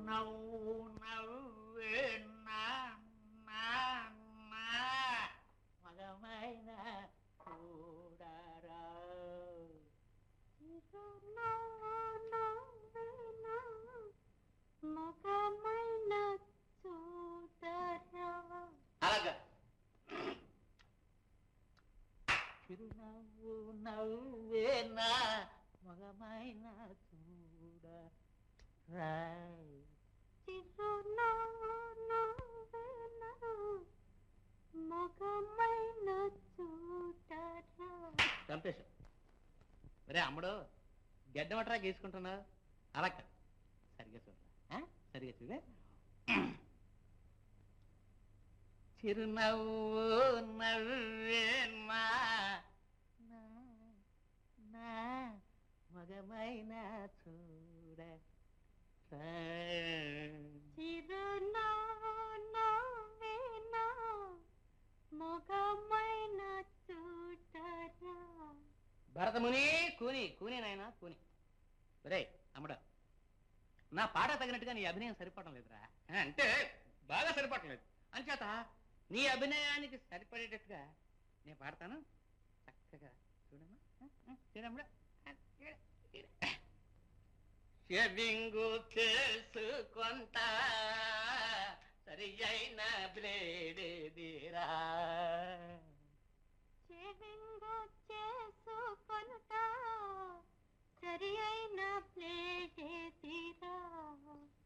చిరునవ్వు నవ్వే నా నా నా మగమైన చూడరా చిరునవ్వు నవ్వేనా మగమైన చూడరా అలాగా చిరునవ్వు నవ్వేనా మగమైన చూడరా చిరునవ్వు నవ్వేనా మగమైన చూడరా చంపేశా ఒరే అమ్ముడు గడ్డ మటరా గీసుకుంటున్నావు అలా కాదు. సరిగ్గా చూడరా ఆ? సరిగ్గా చూడే చిరునవ్వు నవ్వేనా నా నా మగమైన చూడ చిరునవ్వు నవ్వేనా మగమైన చూడరా భరతముని కూని కూని నాయన కూని ఒరే అమ్మడు నా పాట తగినట్టుగా నీ అభినయం సరిపడడం లేదురా ఆ, అంటే బాగా సరిపడటం లేదు అంచేత నీ అభినయానికి సరిపడేటట్టుగా నేను పాడతాను చక్కగా చూడమ్మా ఆ, ఆ, చూడమ్మా ఆ, చూడు, చూడు. షెవింగు చేసుకొంట సరి అయిన బ్లేడేదిరా చెవింగు చేసుకొనుట సరి అయిన ప్లేటే తీరా